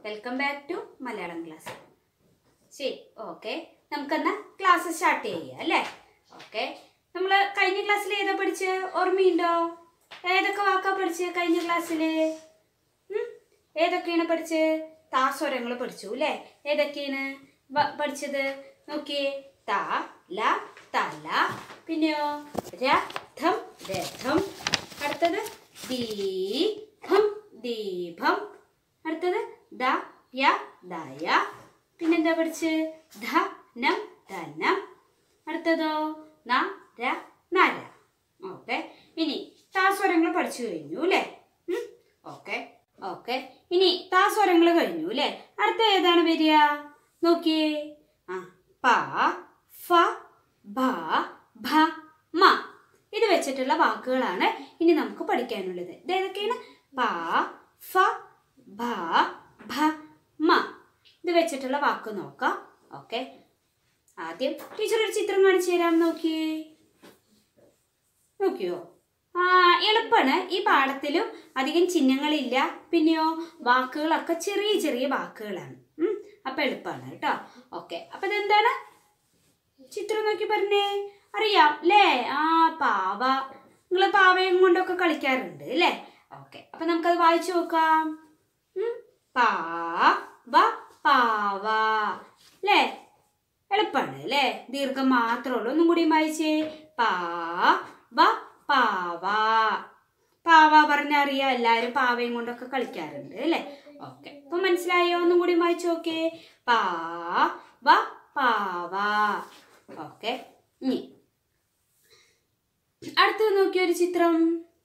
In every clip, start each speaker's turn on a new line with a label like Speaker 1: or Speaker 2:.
Speaker 1: Welcome back to Malayalam class ശരി okay നമുക്കെന്നാ class start ചെയ്യാം അല്ലേ ഓക്കെ നമ്മൾ കഴിഞ്ഞ ക്ലാസ്സിൽ ഏതാ പഠിച്ച് ഓർമ്മയുണ്ടോ ഏതൊക്കെ വാക്കാ പഠിച്ച് കഴിഞ്ഞ ക്ലാസ്സിൽ ഏതൊക്കെയാണ് പഠിച്ച് താസ്വരങ്ങൾ പഠിച്ചു അല്ലേ ഏതൊക്കെയാണ് വ- പഠിച്ചത് നോക്കിയേ ത ല തല പിന്നെയോ രഥം രഥം അടുത്തത് ദീപം ദീപം അടുത്തത് ദ യ ദയ പിന്നെന്താ പഠിച്ച് ധനം ധനം അടുത്തതോ ന ര നര ഓക്കെ ഇനി താസ്വരങ്ങൾ പഠിച്ചു കഴിഞ്ഞു അല്ലേ ഓക്കെ ഓക്കെ ഇനി താസ്വരങ്ങൾ കഴിഞ്ഞു അല്ലേ അടുത്ത ഏതാണ് വരിക നോക്കിയേ ആ പ ഫ ഭ ഭ മ ഇത് വെച്ചിട്ടുള്ള വാക്കുകളാണ് ഇനി നമുക്ക് പഠിക്കാനുള്ളത് ഇത് ഏതൊക്കെയാണ് പ ഫ ഭ ഭ മ ഇത് വെച്ചിട്ടുള്ള വാക്ക് നോക്കാം ഓക്കെ ആദ്യം ടീച്ചർ ഒരു ചിത്രം കാണിച്ചു തരാം നോക്കിയേ നോക്കിയോ ആ എളുപ്പമാണ് ഈ പാഠത്തിലും അധികം ചിഹ്നങ്ങളില്ല പിന്നെയോ വാക്കുകളൊക്കെ ചെറിയ ചെറിയ വാക്കുകളാണ് ഉം, അപ്പൊ എളുപ്പമാണ് കേട്ടോ ഓക്കെ അപ്പൊ ഇതെന്താണ് ചിത്രം നോക്കി പറഞ്ഞേ അറിയാം അല്ലേ ആ പാവ നിങ്ങൾ പാവയും കൊണ്ടൊക്കെ കളിക്കാറുണ്ട് അല്ലേ ഓക്കെ അപ്പൊ നമുക്കത് വായിച്ചു നോക്കാം ഉം, പാവ പാവ അല്ലേ എളുപ്പമാണ് അല്ലേ ദീർഘം മാത്രമേ ഉള്ളൂ ഒന്നും കൂടി വായിച്ചേ പാവ പാവ പാവ പറഞ്ഞാൽ അറിയാം എല്ലാവരും പാവയും കൊണ്ടൊക്കെ കളിക്കാറുണ്ട് അല്ലേ ഓക്കെ അപ്പൊ മനസ്സിലായോ ഒന്നും കൂടി വായിച്ചു നോക്കേ പാവ പാവ ഓക്കെ ഇനി അടുത്തത് നോക്കിയ ഒരു ചിത്രം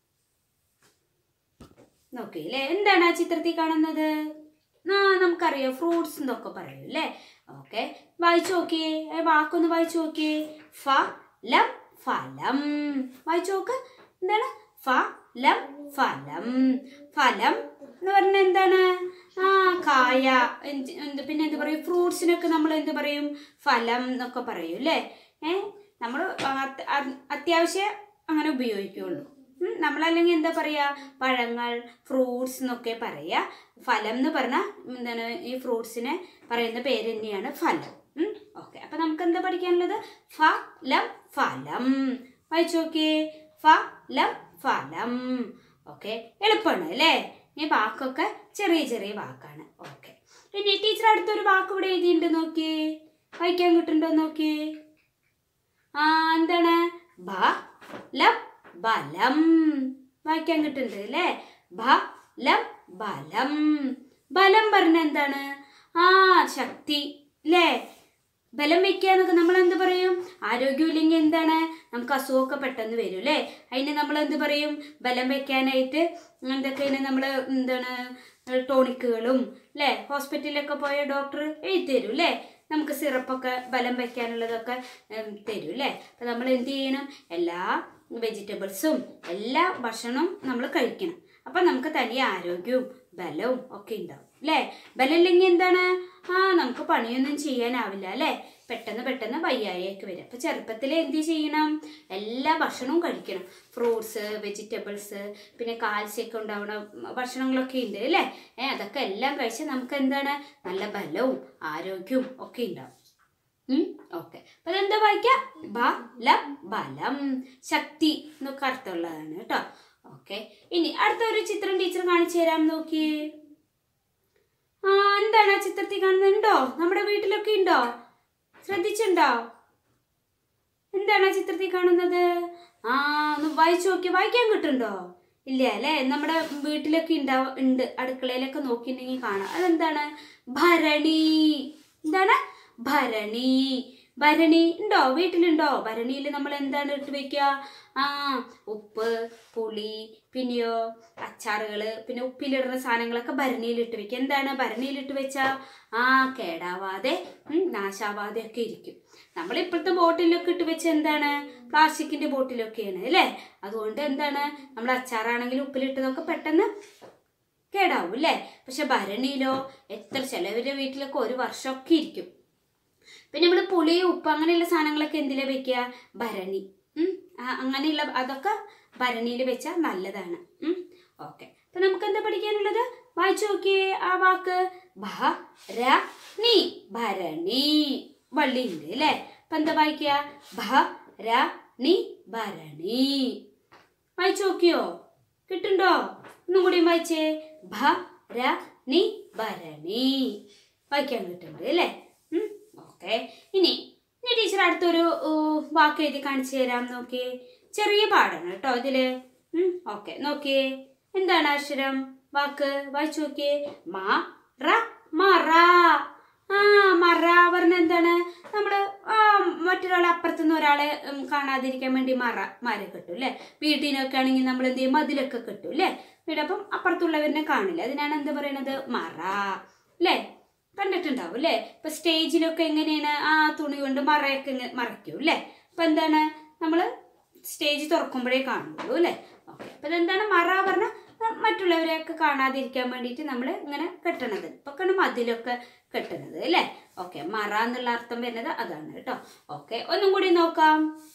Speaker 1: നോക്കിയില്ലേ എന്താണ് ആ ചിത്രത്തിൽ കാണുന്നത് ആ നമുക്കറിയാം ഫ്രൂട്ട്സ് എന്നൊക്കെ പറയും അല്ലേ ഓക്കെ വായിച്ചു നോക്കിയേ ഏ, വാക്കൊന്ന് വായിച്ചു നോക്കിയേ ഫലം ഫലം വായിച്ചു നോക്ക് എന്താണ് ഫലം ഫലം ഫലം എന്ന് പറഞ്ഞാൽ എന്താണ് ആ കായ എന്ത് എന്ത് പിന്നെ എന്ത് പറയും ഫ്രൂട്ട്സിനൊക്കെ നമ്മൾ എന്ത് പറയും ഫലം എന്നൊക്കെ പറയും അല്ലേ ഏ നമ്മൾ അത്യാവശ്യം അങ്ങനെ ഉപയോഗിക്കുള്ളൂ ഉം, നമ്മളല്ലെങ്കിൽ എന്താ പറയുക പഴങ്ങൾ ഫ്രൂട്ട്സ് എന്നൊക്കെ പറയുക ഫലം എന്ന് പറഞ്ഞാൽ എന്താണ് ഈ ഫ്രൂട്ട്സിനെ പറയുന്ന പേര് തന്നെയാണ് ഫലം ഓക്കെ അപ്പം നമുക്ക് എന്താ പഠിക്കാനുള്ളത് ഫലം ഫലം വായിച്ചു നോക്കിയേ ഫലം ഫലം ഓക്കെ എളുപ്പമാണ് അല്ലേ ഈ വാക്കൊക്കെ ചെറിയ ചെറിയ വാക്കാണ് ഓക്കെ ഇനി ടീച്ചർ അടുത്തൊരു വാക്ക് ഇവിടെ എഴുതിയിട്ടുണ്ട് നോക്കിയേ വായിക്കാൻ കിട്ടുന്നുണ്ടോ നോക്കിയേ ആ എന്താണ് ബലം ബലം വായിക്കാൻ കിട്ടുന്നുണ്ട് അല്ലേ ബലം ബലം ബലം പറഞ്ഞ എന്താണ് ആ ശക്തി അല്ലേ ബലം വെക്കുക എന്നൊക്കെ നമ്മൾ എന്ത് പറയും ആരോഗ്യമില്ലെങ്കിൽ എന്താണ് നമുക്ക് അസുഖമൊക്കെ പെട്ടെന്ന് വരും അല്ലേ അതിന് നമ്മൾ എന്ത് പറയും ബലം വെക്കാനായിട്ട് എന്തൊക്കെയാണ് നമ്മൾ എന്താണ് ടോണിക്കുകളും അല്ലേ ഹോസ്പിറ്റലിലൊക്കെ പോയ ഡോക്ടർ എഴുതി തരും അല്ലേ നമുക്ക് സിറപ്പൊക്കെ ബലം വെക്കാനുള്ളതൊക്കെ ഉം, തരും അല്ലേ അപ്പം നമ്മൾ എന്ത് ചെയ്യണം എല്ലാ വെജിറ്റബിൾസും എല്ലാ ഭക്ഷണവും നമ്മൾ കഴിക്കണം അപ്പം നമുക്ക് തനിയെ ആരോഗ്യവും ബലവും ഒക്കെ ഉണ്ടാവും അല്ലേ ബലമില്ലെങ്കിൽ എന്താണ് ആ നമുക്ക് പണിയൊന്നും ചെയ്യാനാവില്ല അല്ലേ പെട്ടെന്ന് പെട്ടെന്ന് വയ്യായൊക്കെ വരും അപ്പോൾ ചെറുപ്പത്തിൽ എന്ത് ചെയ്യണം എല്ലാ ഭക്ഷണവും കഴിക്കണം ഫ്രൂട്ട്സ് വെജിറ്റബിൾസ് പിന്നെ കാൽസ്യമൊക്കെ ഉണ്ടാവുന്ന ഭക്ഷണങ്ങളൊക്കെ ഉണ്ട് അല്ലേ ഏ അതൊക്കെ എല്ലാം കഴിച്ച് നമുക്ക് എന്താണ് നല്ല ബലവും ആരോഗ്യവും ഒക്കെ ഉണ്ടാവും ഓക്കെ അപ്പൊ അതെന്താ വായിക്കാം ബലം ബലം ശക്തി എന്നൊക്കെ അർത്ഥമുള്ളതാണ് കേട്ടോ ഓക്കെ ഇനി അടുത്ത ഒരു ചിത്രം ടീച്ചർ കാണിച്ചു തരാം നോക്കിയേ ആ എന്താണ് ആ ചിത്രത്തിൽ കാണുന്നുണ്ടോ നമ്മുടെ വീട്ടിലൊക്കെ ഉണ്ടോ ശ്രദ്ധിച്ചുണ്ടോ എന്താണ് ആ ചിത്രത്തിൽ കാണുന്നത് ആ ഒന്ന് വായിച്ചു നോക്കി വായിക്കാൻ കിട്ടുന്നുണ്ടോ ഇല്ല അല്ലേ നമ്മുടെ വീട്ടിലൊക്കെ ഉണ്ടാവ ഉണ്ട് അടുക്കളയിലൊക്കെ നോക്കിയിട്ടുണ്ടെങ്കിൽ കാണാം അതെന്താണ് ഭരണി എന്താണ് ഭരണി ഭരണി ഉണ്ടോ വീട്ടിലുണ്ടോ ഭരണിയിൽ നമ്മൾ എന്താണ് ഇട്ട് വെക്കുക ആ ഉപ്പ് പുളി പിന്നെയോ അച്ചാറുകൾ പിന്നെ ഉപ്പിലിടുന്ന സാധനങ്ങളൊക്കെ ഭരണിയിൽ ഇട്ട് വെക്കുക എന്താണ് ഭരണിയിൽ ഇട്ട് വെച്ചാൽ ആ കേടാവാതെ ഉം, നാശാവാതെ ഒക്കെ ഇരിക്കും നമ്മൾ ഇപ്പോഴത്തെ ബോട്ടിലൊക്കെ ഇട്ട് വെച്ച് എന്താണ് പ്ലാസ്റ്റിക്കിന്റെ ബോട്ടിലൊക്കെയാണ് അല്ലേ അതുകൊണ്ട് എന്താണ് നമ്മൾ അച്ചാറാണെങ്കിലും ഉപ്പിലിട്ടതൊക്കെ പെട്ടെന്ന് കേടാവും അല്ലേ പക്ഷെ ഭരണിയിലോ എത്ര ചിലവരുടെ വീട്ടിലൊക്കെ ഒരു വർഷമൊക്കെ ഇരിക്കും പിന്നെ നമ്മൾ പുളി ഉപ്പ് അങ്ങനെയുള്ള സാധനങ്ങളൊക്കെ എന്തിലാ വെക്കുക ഭരണി ഉം. ആ, അങ്ങനെയുള്ള അതൊക്കെ ഭരണിയിൽ വെച്ചാൽ നല്ലതാണ് ഓക്കെ അപ്പൊ നമുക്ക് എന്താ പഠിക്കാനുള്ളത് വായിച്ചു നോക്കിയേ ആ വാക്ക് ഭ ര നീ ഭരണി വള്ളി ഉണ്ട് അല്ലേ അപ്പൊ എന്താ വായിക്കുക ഭ ര നീ ഭരണി വായിച്ചു നോക്കിയോ കിട്ടുണ്ടോ ഒന്നും കൂടി വായിച്ചേ ഭ ര നി ഭരണി വായിക്കാൻ കിട്ടുന്നുണ്ട് അല്ലേ ഓക്കെ ഇനി ഇനി ടീച്ചർ അടുത്തൊരു ഊ, വാക്ക് എഴുതി കാണിച്ചു തരാം നോക്കിയേ ചെറിയ പാടാണ് കേട്ടോ ഇതില് ഓക്കെ നോക്കിയേ എന്താണ് അക്ഷരം വാക്ക് വായിച്ചു നോക്കിയേ മ റ മറ ആ മറ പറഞ്ഞ എന്താണ് നമ്മള് ആ മറ്റൊരാളെ അപ്പുറത്തുനിന്ന് ഒരാളെ ഉം, കാണാതിരിക്കാൻ വേണ്ടി മറ മര കെട്ടും അല്ലേ വീട്ടിനൊക്കെ ആണെങ്കിൽ നമ്മൾ എന്ത് ചെയ്യും മതിലൊക്കെ കെട്ടും അല്ലേ വീട് അപ്പം അപ്പുറത്തുള്ളവരിനെ കാണില്ല അതിനാണ് എന്ത് പറയണത് മറ അല്ലേ കണ്ടിട്ടുണ്ടാവും അല്ലേ ഇപ്പൊ സ്റ്റേജിലൊക്കെ എങ്ങനെയാണ് ആ തുണി കൊണ്ട് മറയൊക്കെ ഇങ്ങനെ മറയ്ക്കും അല്ലേ അപ്പൊ എന്താണ് നമ്മള് സ്റ്റേജ് തുറക്കുമ്പോഴേ കാണുള്ളൂ അല്ലേ ഓക്കെ അപ്പൊ ഇതെന്താണ് മറ പറഞ്ഞ മറ്റുള്ളവരെയൊക്കെ കാണാതിരിക്കാൻ വേണ്ടിയിട്ട് നമ്മൾ ഇങ്ങനെ കെട്ടണത് ഇപ്പൊക്കെയാണ് മതിലൊക്കെ കെട്ടുന്നത് അല്ലേ ഓക്കെ മറ എന്നുള്ള അർത്ഥം വരുന്നത് അതാണ് കേട്ടോ ഓക്കെ ഒന്നും കൂടി നോക്കാം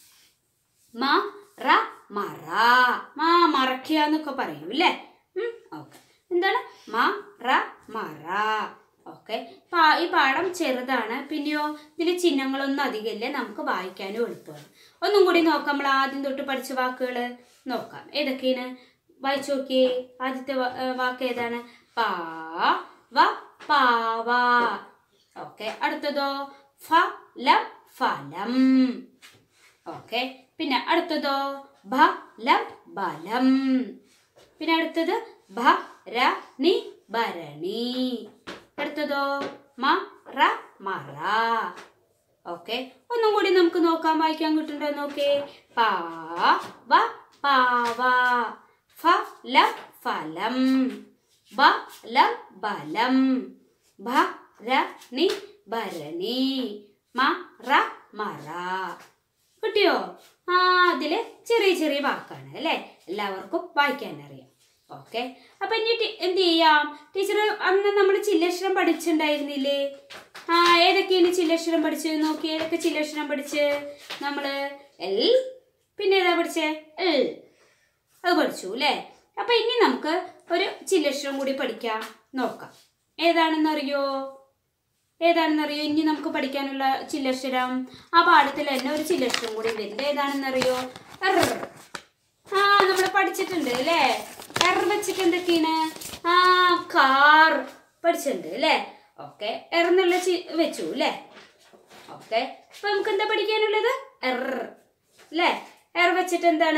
Speaker 1: മ റ മറ മാ മറയ്ക്കുക എന്നൊക്കെ പറയും അല്ലേ ഓക്കെ എന്താണ് മ റ മറ ഓക്കെ ഈ പാഠം ചെറുതാണ് പിന്നെയോ ഇതിൽ ചിഹ്നങ്ങളൊന്നും അധികമില്ല നമുക്ക് വായിക്കാനും എളുപ്പമാണ് ഒന്നും കൂടി നോക്കാം നമ്മൾ ആദ്യം തൊട്ട് പഠിച്ച വാക്കുകൾ നോക്കാം ഏതൊക്കെയാണ് വായിച്ചു നോക്കിയേ ആദ്യത്തെ വാ- ഏ, വാക്ക് ഏതാണ് പാ വ പാവ ഓക്കെ അടുത്തതോ ഫ ലം ഫലം ഓക്കെ പിന്നെ അടുത്തതോ ഭ ലം ബലം പിന്നെ അടുത്തത് ഭ ര നി ഭരണി അടുത്തതോ മ റ മറ ഓക്കെ ഒന്നും കൂടി നമുക്ക് നോക്കാം വായിക്കാൻ കിട്ടുന്നുണ്ടോ നോക്കേ പാ വ പാവ ഫ ലം ഫലം ബ ലം ബലം ഭ ര നി ഭരണി മ റ മറ കിട്ടിയോ ആ അതില് ചെറിയ ചെറിയ വാക്കാണ് അല്ലേ എല്ലാവർക്കും വായിക്കാൻ അറിയാം ഓക്കെ അപ്പൊ ഇനി ടി- എന്ത് ചെയ്യാം ടീച്ചർ അന്ന് നമ്മൾ ചില്ലക്ഷരം പഠിച്ചിട്ടുണ്ടായിരുന്നില്ലേ ആ ഏതൊക്കെയാണ് ചില്ലക്ഷരം പഠിച്ചത് നോക്കി ഏതൊക്കെ ചില്ലക്ഷരം പഠിച്ച് നമ്മള് എൽ പിന്നെ ഏതാ പഠിച്ചേ എൽ അത് പഠിച്ചു അല്ലേ അപ്പൊ ഇനി നമുക്ക് ഒരു ചില്ലക്ഷരം കൂടി പഠിക്കാം നോക്കാം ഏതാണെന്നറിയോ ഏതാണെന്നറിയോ ഇനി നമുക്ക് പഠിക്കാനുള്ള ചില്ലക്ഷരം ആ പാഠത്തിൽ തന്നെ ഒരു ചില്ലക്ഷരം കൂടി വരുന്നത് ഏതാണെന്നറിയോ എർ ആ നമ്മൾ പഠിച്ചിട്ടുണ്ട് അല്ലേ എർ വെച്ചിട്ട് എന്തൊക്കെയാണ് ആ കാർ പഠിച്ചിട്ടുണ്ട് അല്ലേ ഓക്കെ എർ എന്നുള്ള ചി വെച്ചു അല്ലേ ഓക്കെ അപ്പൊ നമുക്ക് എന്താ പഠിക്കാനുള്ളത് എർ അല്ലേ എർ വെച്ചിട്ട് എന്താണ്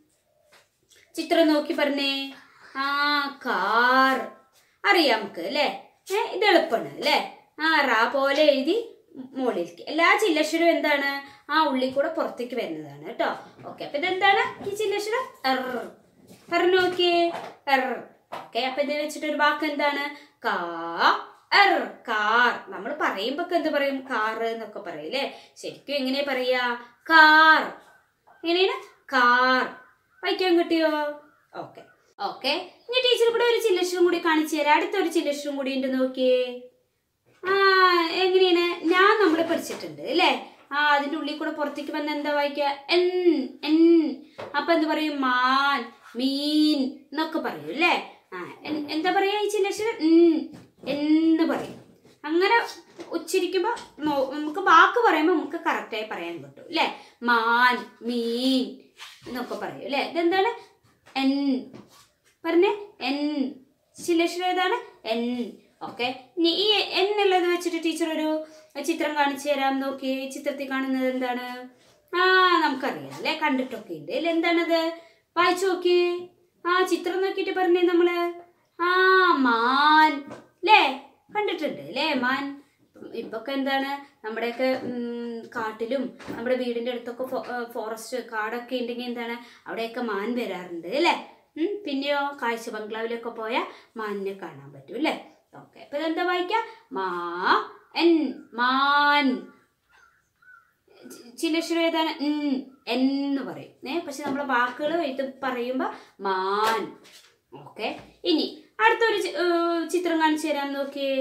Speaker 1: ചിത്രം നോക്കി പറഞ്ഞേ ആ കാർ അറിയാം നമുക്ക് അല്ലേ ഏ ഇത് എളുപ്പമാണ് അല്ലേ ആ റാ പോലെ എഴുതി മുകളിലേക്ക് എല്ലാ ചില്ലക്ഷരവും എന്താണ് ആ ഉള്ളിൽ കൂടെ പുറത്തേക്ക് വരുന്നതാണ് കേട്ടോ ഓക്കെ അപ്പൊ ഇതെന്താണ് ഈ ചില്ലക്ഷരം എർ പറഞ്ഞു നോക്കിയേ എർ ഓക്കെ അപ്പൊ ഇത് വെച്ചിട്ട് ഒരു വാക്ക് എന്താണ് കാ എർ കാർ നമ്മൾ പറയുമ്പോ ഒക്കെ എന്ത് പറയും കാർ എന്നൊക്കെ പറയും അല്ലേ ശരിക്കും എങ്ങനെയാ പറയാ കാർ എങ്ങനെയാണ് കാർ വായിക്കാൻ കിട്ടിയോ ഓക്കെ ഓക്കെ ഇനി ടീച്ചർ ഇവിടെ ഒരു ചില്ലക്ഷരം കൂടി കാണിച്ചു തരാം അടുത്തൊരു ചില്ലക്ഷരം കൂടി ഉണ്ട് നോക്കിയേ ആ എങ്ങനെയാണ് ഞാൻ നമ്മൾ പഠിച്ചിട്ടുണ്ട് അല്ലേ ആ അതിന്റെ ഉള്ളിൽ കൂടെ പുറത്തേക്ക് വന്ന് എന്താ വായിക്കുക എൻ എൻ അപ്പൊ എന്ത് പറയും മാൻ മീൻ എന്നൊക്കെ പറയും അല്ലേ ആ എൻ- എന്താ പറയാ ഈ ചില്ലക്ഷരം ഉം, എന്ന് പറയും അങ്ങനെ ഉച്ചരിക്കുമ്പോ നോ- നമുക്ക് വാക്ക് പറയുമ്പോൾ നമുക്ക് കറക്റ്റായി പറയാൻ പറ്റും അല്ലേ മാൻ മീൻ എന്നൊക്കെ പറയും അല്ലേ ഇതെന്താണ് എൻ പറഞ്ഞേ എൻ ശിലക്ഷരം ഏതാണ് എൻ ഓക്കെ ഇനി ഈ എൻ എന്നുള്ളത് വെച്ചിട്ട് ടീച്ചർ ഒരു ചിത്രം കാണിച്ചു തരാം നോക്കി ചിത്രത്തിൽ കാണുന്നത് എന്താണ് ആ നമുക്കറിയാം അല്ലേ കണ്ടിട്ടൊക്കെ ഉണ്ട് അല്ലേ എന്താണത് വായിച്ചു നോക്കി ആ ചിത്രം നോക്കിയിട്ട് പറഞ്ഞേ നമ്മള് ആ മാൻ അല്ലേ കണ്ടിട്ടുണ്ട് അല്ലേ മാൻ ഇപ്പൊക്കെ എന്താണ് നമ്മുടെയൊക്കെ ഉം, കാട്ടിലും നമ്മുടെ വീടിന്റെ അടുത്തൊക്കെ ഫോറസ്റ്റ് കാടൊക്കെ ഉണ്ടെങ്കിൽ എന്താണ് അവിടെയൊക്കെ മാൻ വരാറുണ്ട് അല്ലേ ഉം, പിന്നെയോ കാഴ്ച ബംഗ്ലാവിലൊക്കെ പോയാൽ മാനിനെ കാണാൻ പറ്റും അല്ലേ ഓക്കെ അപ്പൊ ഇതെന്താ വായിക്കാം മാ എൻ മാൻ ചിലശ്വരം ഏതാണ് ഉം, എന്ന് പറയും ഏ പക്ഷെ നമ്മളെ വാക്കുകൾ ഇത് പറയുമ്പോ മാൻ ഓക്കെ ഇനി അടുത്തൊരു ചി- ഏർ ചിത്രം കാണിച്ചു തരാൻ നോക്കിയേ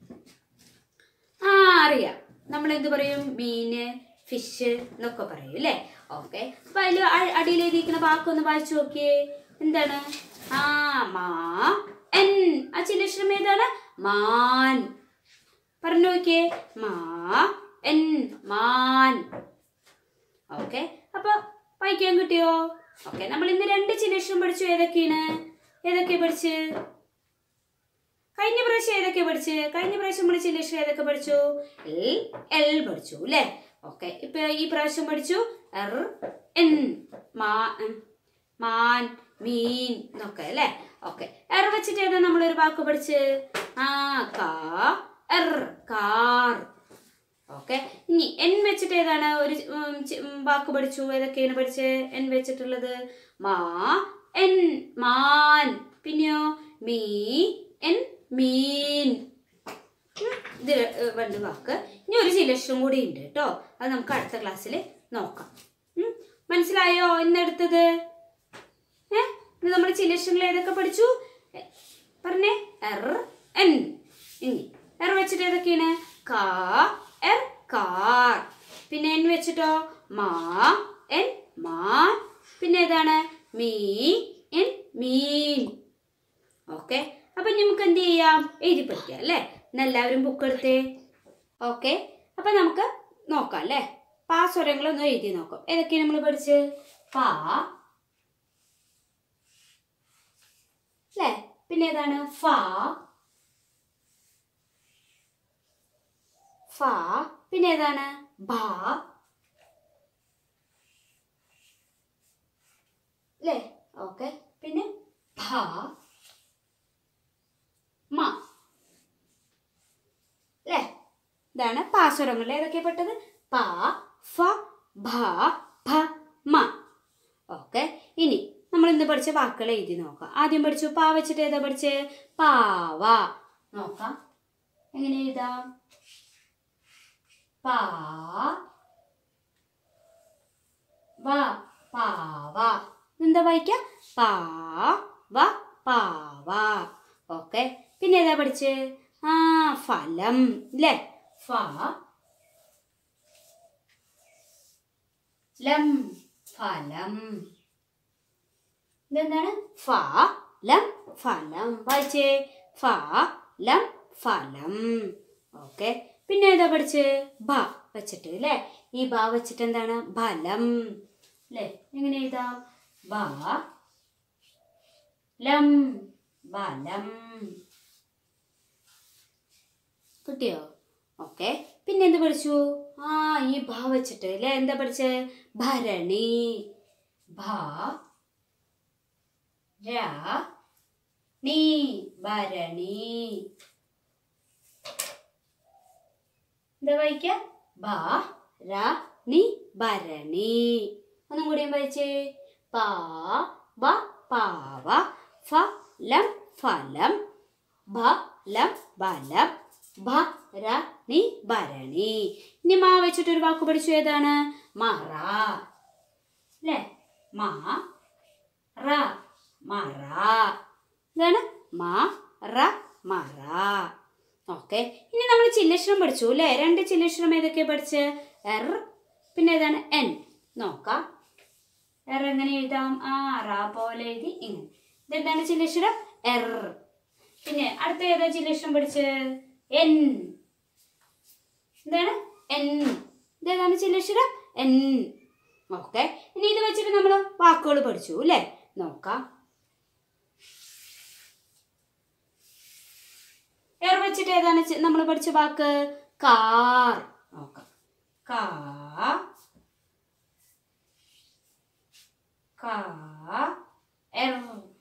Speaker 1: ആ അറിയാം നമ്മൾ എന്ത് പറയും മീന് ഫിഷ് എന്നൊക്കെ പറയും അല്ലേ ഓക്കെ അപ്പൊ അതിൽ അടിയിൽ എഴുതിയിരിക്കുന്ന വാക്കൊന്ന് വായിച്ചു നോക്കിയേ എന്താണ് ആ മാ എൻ ആ ചില ചില്ലക്ഷരം ഏതാണ് മാൻ പറഞ്ഞു നോക്കിയേ മാ എൻ മാൻ ഓക്കെ അപ്പൊ വായിക്കാൻ കിട്ടിയോ ഓക്കെ നമ്മൾ ഇന്ന് രണ്ട് ചില്ലക്ഷരം പഠിച്ചു ഏതൊക്കെയാണ് ഏതൊക്കെ പഠിച്ച് കഴിഞ്ഞ പ്രാവശ്യം ഏതൊക്കെ പഠിച്ച് കഴിഞ്ഞ പ്രാവശ്യം നമ്മൾ ചില്ലക്ഷരം ഏതൊക്കെ പഠിച്ചു എൽ എൽ പഠിച്ചു അല്ലേ ഓക്കെ ഇപ്പൊ ഈ പ്രാവശ്യം പഠിച്ചു എർ എൻ മാ ഉം, മാൻ മീൻ എന്നൊക്കെ അല്ലേ ഓക്കെ എർ വെച്ചിട്ട് ഏതാ നമ്മളൊരു വാക്ക് പഠിച്ച് ആ കാ എർ കാർ ഓക്കെ ഇനി എൻ വെച്ചിട്ട് ഏതാണ് ഒരു ഉം, ചി- ഉം, വാക്ക് പഠിച്ചു ഏതൊക്കെയാണ് പഠിച്ച് എൻ വെച്ചിട്ടുള്ളത് മാ എൻ മാൻ പിന്നെയോ മീ എൻ മീൻ ഉം, ഇത് ഏ, രണ്ട് വാക്ക് ഇനി ഒരു ചിലക്ഷരം കൂടി ഉണ്ട് കേട്ടോ അത് നമുക്ക് അടുത്ത ക്ലാസ്സിൽ നോക്കാം ഉം, മനസ്സിലായോ ഇന്നെടുത്തത് ഏ ഇത് നമ്മൾ ചിലക്ഷരങ്ങൾ ഏതൊക്കെ പഠിച്ചു എ, പറഞ്ഞേ എർ എൻ ഇനി എർ വെച്ചിട്ട് ഏതൊക്കെയാണ് കാ എർ കാർ പിന്നെ എൻ വെച്ചിട്ടോ മാ എൻ മാൻ പിന്നെ ഏതാണ് മീ എൻ മീൻ ഓക്കെ അപ്പൊ നമുക്ക് എന്ത് ചെയ്യാം എഴുതി പഠിക്കാം അല്ലേ ഇന്ന് എല്ലാവരും ബുക്ക് എടുത്തേ ഓക്കെ അപ്പൊ നമുക്ക് നോക്കാം അല്ലേ പാ സ്വരങ്ങളൊന്ന് എഴുതി നോക്കാം ഏതൊക്കെയാണ് നമ്മൾ പഠിച്ച് പാ അല്ലേ പിന്നെ ഏതാണ് ഫ ഫ പിന്നെ ഏതാണ് ഭ അല്ലേ ഓക്കെ പിന്നെ ഭ മ അല്ലേ ഇതാണ് പാസ്വരങ്ങൾ ഏതൊക്കെയാ പെട്ടത് പ ഫ ഭ ഭ മ ഓക്കെ ഇനി നമ്മൾ ഇന്ന് പഠിച്ച വാക്കുകൾ എഴുതി നോക്കാം ആദ്യം പഠിച്ചു പാ വെച്ചിട്ട് ഏതാ പഠിച്ചേ പാവ നോക്കാം എങ്ങനെ എഴുതാം പാ വ പാവ എന്താ വായിക്ക പാവ പാവ ഓക്കെ പിന്നെ ഏതാ പഠിച്ച് ആ ഫലം അല്ലേ ഫ ലം ഫലം ഇതെന്താണ് ഫ ലം ഫലം വായിച്ചേ ഫ ലം ഫലം ഓക്കെ പിന്നെ ഏതാ പഠിച്ച് ബ വെച്ചിട്ട് അല്ലേ ഈ ബ വെച്ചിട്ട് എന്താണ് ഫലം അല്ലേ എങ്ങനെ എഴുതാം ബ ലം ബലം കിട്ടിയോ ഓക്കെ പിന്നെ എന്ത് പഠിച്ചു ആ ഈ ഭ വെച്ചിട്ട് അല്ലേ എന്താ പഠിച്ചേ ഭരണി ഭ ര നീ ഭരണി എന്താ വായിക്ക ഭ ര നി ഭരണി ഒന്നും കൂടിയും വായിച്ചേ പാ വ പാവ ഫ ലം ഫലം ഭ ലം ബലം ഭ ര നി ഭരണി ഇനി മാ വെച്ചിട്ട് ഒരു വാക്ക് പഠിച്ചു ഏതാണ് മറ അല്ലേ മാ റ മറ ഇതാണ് മാ റ മറ ഓക്കെ ഇനി നമ്മൾ ചില്ലക്ഷരം പഠിച്ചു അല്ലേ രണ്ട് ചില്ലക്ഷരം ഏതൊക്കെയാ പഠിച്ച് എർ പിന്നെ ഏതാണ് എൻ നോക്കാം എർ എങ്ങനെ എഴുതാം ആ റ പോലെ എഴുതി ഇങ്ങനെ ഇതെന്താണ് ചില്ലക്ഷരം എർ പിന്നെ അടുത്ത ഏതാ ചില്ലക്ഷരം പഠിച്ച് എൻ എന്താണ് എൻ ഇതേതാണ് ചില്ലക്ഷരം എൻ ഓക്കെ ഇനി ഇത് വെച്ചിട്ട് നമ്മൾ വാക്കുകൾ പഠിച്ചു അല്ലേ നോക്കാം എർ വെച്ചിട്ട് ഏതാണ് നമ്മൾ പഠിച്ച വാക്ക് കാർ നോക്കാം കാ കാ എർ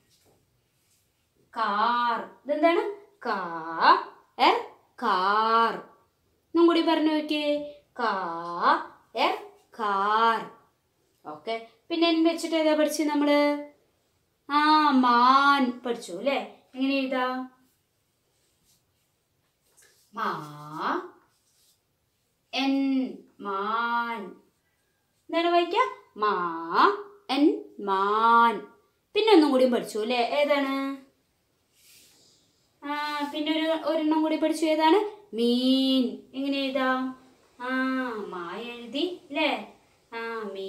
Speaker 1: കാർ ഇതെന്താണ് കാ എർ കാർ ഒന്നും കൂടി പറഞ്ഞു നോക്കിയേ കാ എർ കാർ ഓക്കെ പിന്നെ എൻ വെച്ചിട്ട് ഏതാ പഠിച്ചു നമ്മള് ആ മാൻ പഠിച്ചു അല്ലേ എങ്ങനെ എഴുതാം മാ എൻ മാൻ എന്താണ് വായിക്ക മാ എൻ മാൻ പിന്നെ ഒന്നും കൂടി പഠിച്ചു അല്ലേ ഏതാണ് ആ പിന്നെ ഒരു ഒരെണ്ണം കൂടി പഠിച്ചു ഏതാണ് മീൻ എങ്ങനെ എഴുതാം ആ മാ എഴുതി അല്ലേ ആ മീ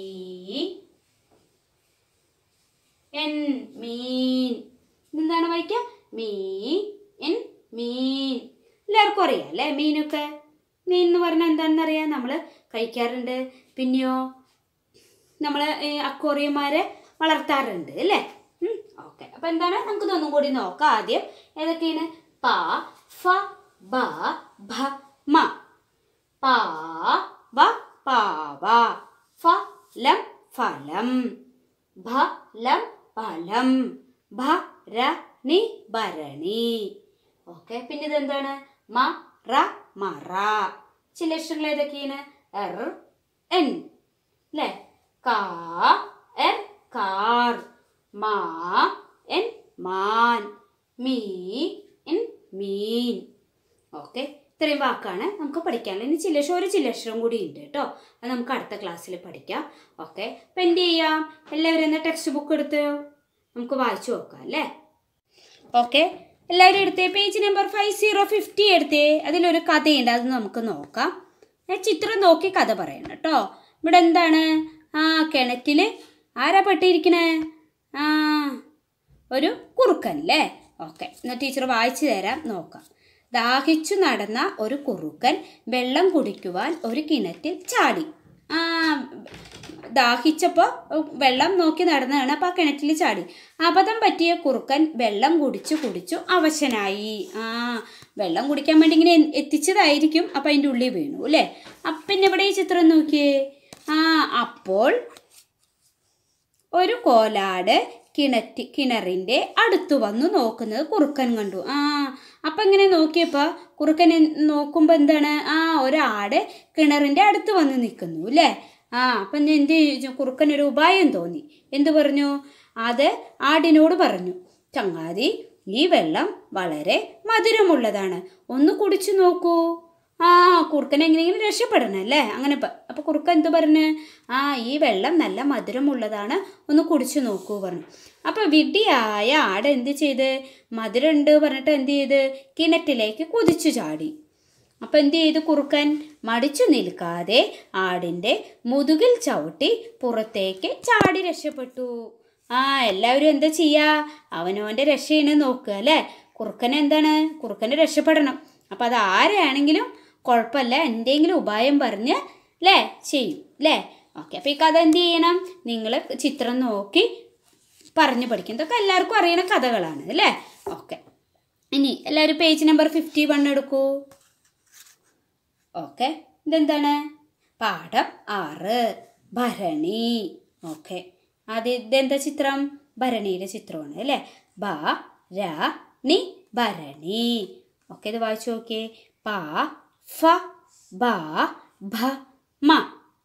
Speaker 1: എൻ മീൻ എന്താണ് വായിക്ക മീ എൻ മീൻ എല്ലാവർക്കും അറിയാം അല്ലേ മീനൊക്കെ മീൻ എന്ന് പറഞ്ഞാൽ എന്താണെന്ന് അറിയാം നമ്മൾ കഴിക്കാറുണ്ട് പിന്നെയോ നമ്മൾ അക്വോറിയന്മാരെ വളർത്താറുണ്ട് അല്ലേ ഓക്കെ അപ്പം എന്താണ് നമുക്ക് ഇതൊന്നും കൂടി നോക്കാം ആദ്യം ഏതൊക്കെയാണ് പ ഫ ബ ഭ മ പാ വ പാവ ഫ ലം ഫലം ഭ ലം ഫലം ഭ ര നി ഭരണി ഓക്കെ പിന്നെ ഇതെന്താണ് മ റ മറ ചില അക്ഷരങ്ങൾ ഏതൊക്കെയാണ് എർ എൻ അല്ലേ കാ എർ കാർ മാ എൻ മാൻ മീ എൻ മീൻ ഓക്കെ ഇത്രയും വാക്കാണ് നമുക്ക് പഠിക്കാനുള്ളത് ഇനി ചില്ലക്ഷരം ഒരു ചില്ലക്ഷരം കൂടി ഉണ്ട് കേട്ടോ അത് നമുക്ക് അടുത്ത ക്ലാസ്സിൽ പഠിക്കാം ഓക്കെ അപ്പം എന്ത് ചെയ്യാം എല്ലാവരും എന്ന ടെക്സ്റ്റ് ബുക്ക് എടുത്ത് നമുക്ക് വായിച്ചു നോക്കാം അല്ലേ ഓക്കെ എല്ലാവരും എടുത്തേ page number five zero fifty എടുത്തേ അതിലൊരു കഥയുണ്ട് അത് നമുക്ക് നോക്കാം ഞാൻ ചിത്രം നോക്കി കഥ പറയണം കേട്ടോ ഇവിടെ എന്താണ് ആ കിണറ്റിൽ ആരാ പെട്ടിരിക്കണേ ആ ഒരു കുറുക്കൻ അല്ലേ ഓക്കെ എന്നാൽ ടീച്ചർ വായിച്ചു തരാം നോക്കാം ദാഹിച്ചു നടന്ന ഒരു കുറുക്കൻ വെള്ളം കുടിക്കുവാൻ ഒരു കിണറ്റിൽ ചാടി ആ ദാഹിച്ചപ്പോൾ വെള്ളം നോക്കി നടന്നതാണ് അപ്പോൾ ആ കിണറ്റിൽ ചാടി അബദ്ധം പറ്റിയ കുറുക്കൻ വെള്ളം കുടിച്ചു കുടിച്ചു അവശനായി ആ വെള്ളം കുടിക്കാൻ വേണ്ടി ഇങ്ങനെ എത്തിച്ചതായിരിക്കും അപ്പം അതിൻ്റെ ഉള്ളിൽ വീണു അല്ലേ അപ്പം പിന്നെ ഇവിടെ ഈ ചിത്രം നോക്കിയേ ആ അപ്പോൾ ഒരു കോലാട് കിണറ്റി കിണറിൻ്റെ അടുത്ത് വന്നു നോക്കുന്നത് കുറുക്കൻ കണ്ടു ആ അപ്പം ഇങ്ങനെ നോക്കിയപ്പോൾ കുറുക്കൻ നോക്കുമ്പോൾ എന്താണ് ആ ഒരാട് കിണറിൻ്റെ അടുത്ത് വന്ന് നിൽക്കുന്നു അല്ലേ ആ അപ്പം എന്ത് കുറുക്കൻ ഒരു ഉപായം തോന്നി എന്തു പറഞ്ഞു അത് ആടിനോട് പറഞ്ഞു ചങ്ങാതി ഈ വെള്ളം വളരെ മധുരമുള്ളതാണ് ഒന്ന് കുടിച്ചു നോക്കൂ ആ കുറുക്കൻ എങ്ങനെയെങ്കിലും രക്ഷപ്പെടണം അല്ലേ അങ്ങനെ അപ്പോൾ കുറുക്കൻ എന്ത് പറഞ്ഞു ആ ഈ വെള്ളം നല്ല മധുരമുള്ളതാണ് ഒന്ന് കുടിച്ചു നോക്കൂ പറഞ്ഞു അപ്പോൾ വിഡ്ഢിയായ ആട് എന്ത് ചെയ്ത് മധുരമുണ്ട് പറഞ്ഞിട്ട് എന്ത് ചെയ്ത് കിണറ്റിലേക്ക് കുതിച്ചു ചാടി അപ്പം എന്ത് ചെയ്തു കുറുക്കൻ മടിച്ചു നിൽക്കാതെ ആടിൻ്റെ മുതുകിൽ ചവിട്ടി പുറത്തേക്ക് ചാടി രക്ഷപ്പെട്ടു ആ എല്ലാവരും എന്താ ചെയ്യുക അവനവൻ്റെ രക്ഷയാണ് നോക്കുക അല്ലേ കുറുക്കൻ എന്താണ് കുറുക്കന് രക്ഷപ്പെടണം അപ്പം അത് ആരെയാണെങ്കിലും കുഴപ്പമില്ല എന്തെങ്കിലും ഉപായം പറഞ്ഞ് അല്ലേ ചെയ്യും അല്ലേ ഓക്കെ അപ്പോൾ ഈ കഥ എന്ത് ചെയ്യണം നിങ്ങൾ ചിത്രം നോക്കി പറഞ്ഞു പഠിക്കും ഇതൊക്കെ എല്ലാവർക്കും അറിയണ കഥകളാണ് അല്ലേ ഓക്കെ ഇനി എല്ലാവരും പേജ് നമ്പർ ഫിഫ്റ്റി വൺ എടുക്കൂ ഓക്കെ ഇതെന്താണ് പാഠം ആറ് ഭരണി ഓക്കെ ആദ്യം ഇതെന്താ ചിത്രം ഭരണിയുടെ ചിത്രമാണ് അല്ലേ ബ ര നി ഭരണി ഓക്കെ ഇത് വായിച്ചു നോക്കിയേ പ ഫ ബ ഭ മ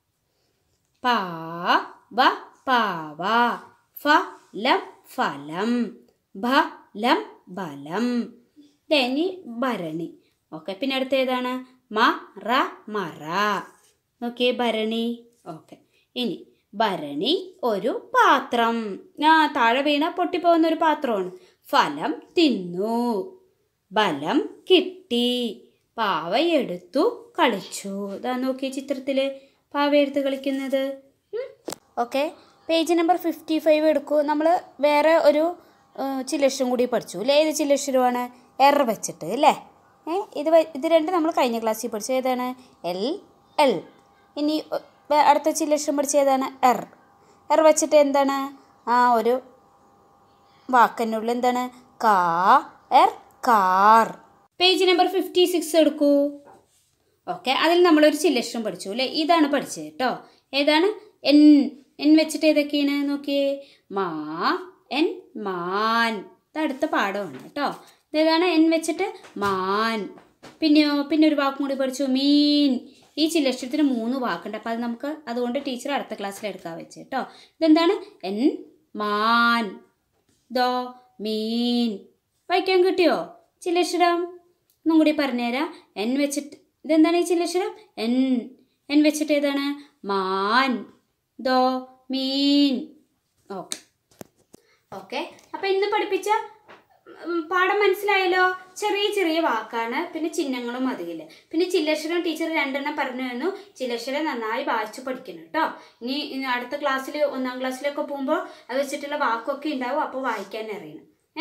Speaker 1: പാ വ പാവ ഫ ലം ഫലം ഭ ലം ബലം ഇനി ഭരണി ഓക്കെ പിന്നെ അടുത്ത ഏതാണ് മ റ മറ നോക്കിയേ ഭരണി ഓക്കെ ഇനി ഭരണി ഒരു പാത്രം ആ താഴെ വീണ പൊട്ടിപ്പോകുന്ന ഒരു പാത്രമാണ് ഫലം തിന്നു ബലം കിട്ടി പാവയെടുത്തു കളിച്ചു ഇതാ നോക്കിയ ചിത്രത്തിൽ പാവയെടുത്ത് കളിക്കുന്നത് okay page number fifty five എടുക്കൂ നമ്മൾ വേറെ ഒരു ചില്ലക്ഷരം കൂടി പഠിച്ചു അല്ലേ ഏത് ചില്ലക്ഷരമാണ് എർ വെച്ചിട്ട് അല്ലേ ഏ ഇത് വ- ഇത് രണ്ട് നമ്മൾ കഴിഞ്ഞ ക്ലാസ്സിൽ പഠിച്ചു ഏതാണ് എൽ എൽ ഇനി ഒ- വേ- അടുത്ത ചില്ലക്ഷരം പഠിച്ച ഏതാണ് എർ എർ വെച്ചിട്ട് എന്താണ് ആ ഒരു വാക്കിനുള്ളിൽ എന്താണ് കാ എർ കാർ പേജ് നമ്പർ ഫിഫ്റ്റി സിക്സ് എടുക്കൂ ഓക്കെ അതിൽ നമ്മളൊരു ചില്ലക്ഷരം പഠിച്ചു അല്ലേ ഇതാണ് പഠിച്ചത് കേട്ടോ ഏതാണ് എൻ എൻ വെച്ചിട്ട് ഏതൊക്കെയാണ് നോക്കിയേ മാ എൻ മാൻ ഇത് അടുത്ത പാഠമാണ് കേട്ടോ ഇതേതാണ് എൻ വെച്ചിട്ട് മാൻ പിന്നെയോ പിന്നെ ഒരു വാക്കും കൂടി പഠിച്ചു മീൻ ഈ ചില്ലക്ഷരത്തിന് മൂന്ന് വാക്കുണ്ട് അപ്പോൾ അത് നമുക്ക് അതുകൊണ്ട് ടീച്ചർ അടുത്ത ക്ലാസ്സിൽ എടുക്കാൻ വെച്ച് കേട്ടോ ഇതെന്താണ് എൻ മാൻ ദോ മീൻ വായിക്കാൻ കിട്ടിയോ ചില്ലക്ഷരം ഒന്നും കൂടി പറഞ്ഞുതരാം എൻ വെച്ചിട്ട് ഇതെന്താണ് ഈ ചില്ലക്ഷരം എൻ എൻ വെച്ചിട്ട് ഏതാണ് മാൻ ദോ മീൻ ഓക്കെ ഓക്കെ അപ്പം ഇന്ന് പഠിപ്പിച്ച ഉം, പാഠം മനസ്സിലായല്ലോ ചെറിയ ചെറിയ വാക്കാണ് പിന്നെ ചിഹ്നങ്ങളും അതിൽ പിന്നെ ചില്ലക്ഷരം ടീച്ചർ രണ്ടെണ്ണം പറഞ്ഞു തന്നു ചില്ലക്ഷരം നന്നായി വായിച്ചു പഠിക്കണം കേട്ടോ ഇനി ഇനി അടുത്ത ക്ലാസ്സിൽ ഒന്നാം ക്ലാസ്സിലൊക്കെ പോകുമ്പോൾ അത് വെച്ചിട്ടുള്ള വാക്കൊക്കെ ഉണ്ടാവും അപ്പോൾ വായിക്കാൻ അറിയണം ഏ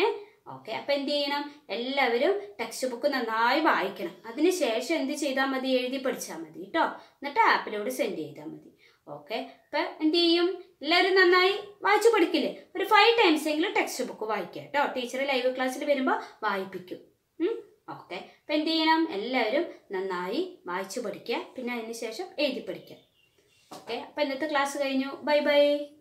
Speaker 1: ഓക്കെ അപ്പം എന്ത് ചെയ്യണം എല്ലാവരും ടെക്സ്റ്റ് ബുക്ക് നന്നായി വായിക്കണം അതിനുശേഷം എന്ത് ചെയ്താൽ മതി എഴുതി പഠിച്ചാൽ മതി കേട്ടോ എന്നിട്ട് ആപ്പിലോട് സെൻഡ് ചെയ്താൽ മതി ഓക്കെ അപ്പം എന്ത് ചെയ്യും എല്ലാവരും നന്നായി വായിച്ചു പഠിക്കില്ലേ ഒരു ഫൈവ് ടൈംസ് എങ്കിലും ടെക്സ്റ്റ് ബുക്ക് വായിക്കുക കേട്ടോ ടീച്ചർ ലൈവ് ക്ലാസ്സിൽ വരുമ്പോൾ വായിപ്പിക്കും ഓക്കെ അപ്പം എന്ത് ചെയ്യണം എല്ലാവരും നന്നായി വായിച്ചു പഠിക്കുക പിന്നെ അതിന് ശേഷം എഴുതി പഠിക്കുക ഓക്കെ അപ്പം ഇന്നത്തെ ക്ലാസ് കഴിഞ്ഞു ബൈ ബൈ